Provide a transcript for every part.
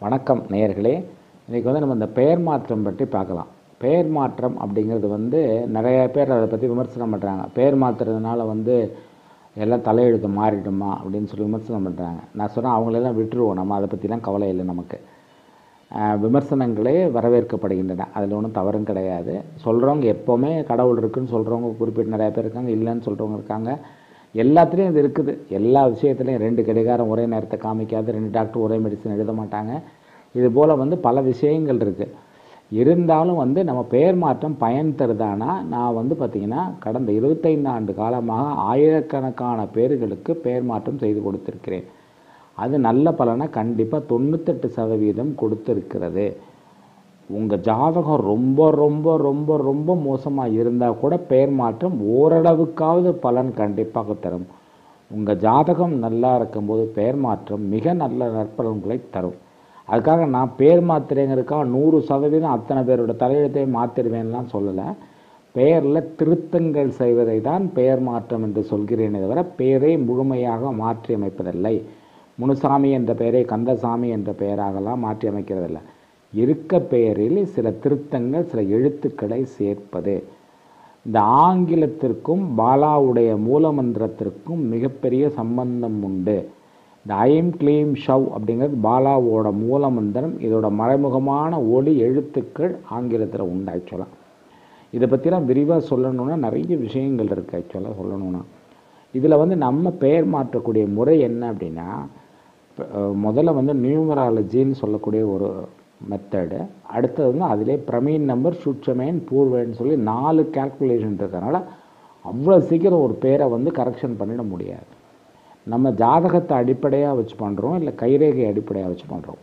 வணக்கம் நேயர்களே இன்றைக்கி வந்து நம்ம இந்த பெயர் மாற்றம் பற்றி பார்க்கலாம் பெயர் மாற்றம் அப்படிங்கிறது வந்து நிறைய பேர் அதை பற்றி விமர்சனம் பண்ணுறாங்க பெயர் மாற்றுறதுனால வந்து எல்லாம் தலையெழுத்து மாறிடுமா அப்படின்னு சொல்லி விமர்சனம் பண்ணுறாங்க நான் சொன்னேன் அவங்களெல்லாம் விட்டுருவோம் நம்ம அதை பற்றிலாம் கவலை இல்லை நமக்கு ஆஹ் விமர்சனங்களே வரவேற்கப்படுகின்றன அதில் ஒன்றும் தவறும் கிடையாது சொல்கிறவங்க எப்போவுமே கடவுள் இருக்குன்னு சொல்கிறவங்க குறிப்பிட்ட நிறைய பேர் இருக்காங்க இல்லைன்னு சொல்கிறவங்க இருக்காங்க எல்லாத்துலேயும் இது இருக்குது எல்லா விஷயத்துலையும் ரெண்டு கடிகாரம் ஒரே நேரத்தை காமிக்காது ரெண்டு டாக்டர் ஒரே மெடிசன் எழுத மாட்டாங்க இது போல் வந்து பல விஷயங்கள் இருக்குது இருந்தாலும் வந்து நம்ம பெயர் மாற்றம் பயன் தருதானா நான் வந்து பார்த்திங்கன்னா கடந்த இருபத்தைந்து ஆண்டு காலமாக ஆயிரக்கணக்கான பேர்களுக்கு பெயர் மாற்றம் செய்து கொடுத்துருக்கிறேன் அது நல்ல பலனை கண்டிப்பாக தொண்ணூத்தெட்டு சதவீதம் கொடுத்துருக்கிறது உங்கள் ஜாதகம் ரொம்ப ரொம்ப ரொம்ப ரொம்ப மோசமாக இருந்தால் கூட பெயர் மாற்றம் ஓரளவுக்காவது பலன் கண்டிப்பாக தரும் உங்கள் ஜாதகம் நல்லா இருக்கும்போது பெயர் மாற்றம் மிக நல்ல நற்பலன்களை தரும் அதுக்காக நான் பேர் மாத்திரைங்கிறதுக்காக நூறு சதவீதம் அத்தனை பேரோட தலையெழுத்தையும் மாற்றிடுவேன்லாம் சொல்லலை பெயரில் திருத்தங்கள் செய்வதை தான் பெயர் மாற்றம் என்று சொல்கிறேனே தவிர பெயரை முழுமையாக மாற்றி அமைப்பதில்லை முனுசாமி என்ற பெயரை கந்தசாமி என்ற பெயராகலாம் மாற்றி அமைக்கிறதில்லை இருக்க பெயரில் சில திருத்தங்கள் சில எழுத்துக்களை சேர்ப்பது இந்த ஆங்கிலத்திற்கும் பாலாவுடைய மூலமந்திரத்திற்கும் மிகப்பெரிய சம்பந்தம் உண்டு இந்த ஐம் க்ளீம் ஷவ் அப்படிங்கிறது பாலாவோட மூலமந்திரம் இதோட மறைமுகமான ஒளி எழுத்துக்கள் ஆங்கிலத்தில் உண்டு ஆக்சுவலாக இதை பற்றிலாம் விரிவாக சொல்லணுன்னா நிறைய விஷயங்கள் இருக்குது ஆக்சுவலாக சொல்லணுன்னா இதில் வந்து நம்ம பெயர் மாற்றக்கூடிய முறை என்ன அப்படின்னா இப்ப, அஹ், முதல்ல வந்து நியூமராலஜின்னு சொல்லக்கூடிய ஒரு மெத்தடு அடுத்தது வந்து அதிலே பிரமீன் நம்பர் சுட்சமேன் பூர்வேன்னு சொல்லி நாலு கேல்குலேஷன் இருக்கிறதுனால அவ்வளோ சீக்கிரம் ஒரு பேரை வந்து கரெக்ஷன் பண்ணிட முடியாது நம்ம ஜாதகத்தை அடிப்படையாக வச்சு பண்ணுறோம் இல்லை கைரேகை அடிப்படையாக வச்சு பண்ணுறோம்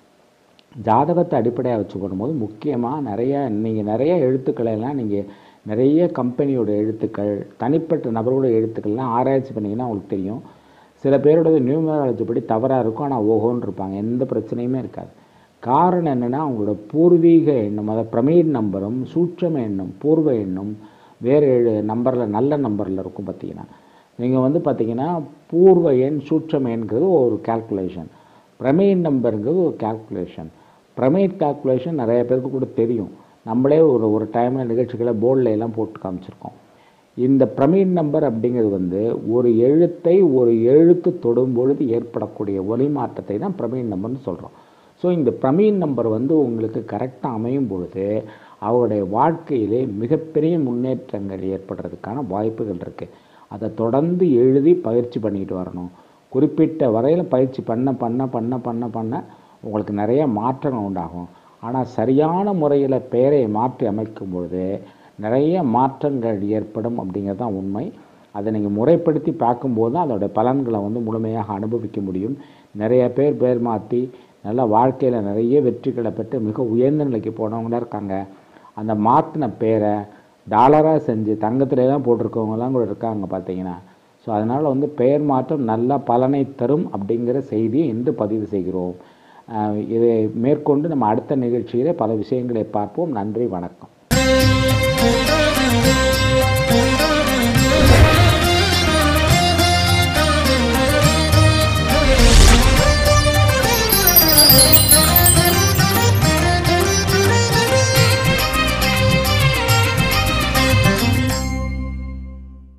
ஜாதகத்தை அடிப்படையாக வச்சு பண்ணும்போது முக்கியமாக நிறைய நீங்கள் நிறைய எழுத்துக்களை எல்லாம் நீங்கள் நிறைய கம்பெனியோட எழுத்துக்கள் தனிப்பட்ட நபரோட எழுத்துக்கள்லாம் ஆராய்ச்சி பண்ணிங்கன்னா உங்களுக்கு தெரியும் சில பேரோட நியூமராலஜி படி தவறாக இருக்கும் ஆனால் ஓஹோன்னு இருப்பாங்க எந்த பிரச்சனையுமே இருக்காது காரணம் என்னென்னா அவங்களோட பூர்வீக எண்ணம் அதாவது பிரமீட் நம்பரும் சூட்சம எண்ணம் பூர்வ எண்ணம் வேறு ஏழு நம்பரில் நல்ல நம்பரில் இருக்கும் பார்த்தீங்கன்னா நீங்கள் வந்து பார்த்தீங்கன்னா பூர்வ எண் சூட்சம எண்கிறது ஒரு கால்குலேஷன் பிரமேட் நம்பருங்கிறது ஒரு கால்குலேஷன் பிரமேட் கால்குலேஷன் நிறைய பேருக்கு கூட தெரியும் நம்மளே ஒரு ஒரு டைமில் நிகழ்ச்சிகளை போர்டில் எல்லாம் போட்டு காமிச்சிருக்கோம் இந்த பிரமீட் நம்பர் அப்படிங்கிறது வந்து ஒரு எழுத்தை ஒரு எழுத்து தொடும் பொழுது ஏற்படக்கூடிய ஒலி மாற்றத்தை தான் பிரமீட் நம்பர்னு சொல்கிறோம் ஸோ இந்த பிரமீன் நம்பர் வந்து உங்களுக்கு கரெக்டாக அமையும் பொழுது அவருடைய வாழ்க்கையிலே மிகப்பெரிய முன்னேற்றங்கள் ஏற்படுறதுக்கான வாய்ப்புகள் இருக்குது அதை தொடர்ந்து எழுதி பயிற்சி பண்ணிட்டு வரணும் குறிப்பிட்ட வரையில் பயிற்சி பண்ண பண்ண பண்ண பண்ண பண்ண உங்களுக்கு நிறைய மாற்றங்கள் உண்டாகும் ஆனால் சரியான முறையில் பெயரை மாற்றி அமைக்கும் பொழுது நிறைய மாற்றங்கள் ஏற்படும் அப்படிங்கிறது தான் உண்மை அதை நீங்கள் முறைப்படுத்தி பார்க்கும்போது தான் அதோட பலன்களை வந்து முழுமையாக அனுபவிக்க முடியும் நிறைய பேர் பேர் மாற்றி நல்ல வாழ்க்கையில் நிறைய வெற்றிகளை பெற்று மிக உயர்ந்த நிலைக்கு போனவங்களா இருக்காங்க அந்த மாற்றின பேரை டாலராக செஞ்சு தங்கத்துல தான் போட்டிருக்கவங்கலாம் கூட இருக்காங்க பார்த்தீங்கன்னா ஸோ அதனால் வந்து பெயர் மாற்றம் நல்ல பலனை தரும் அப்படிங்கிற செய்தியை இன்று பதிவு செய்கிறோம் அஹ் இதை மேற்கொண்டு நம்ம அடுத்த நிகழ்ச்சியிலே பல விஷயங்களை பார்ப்போம் நன்றி வணக்கம்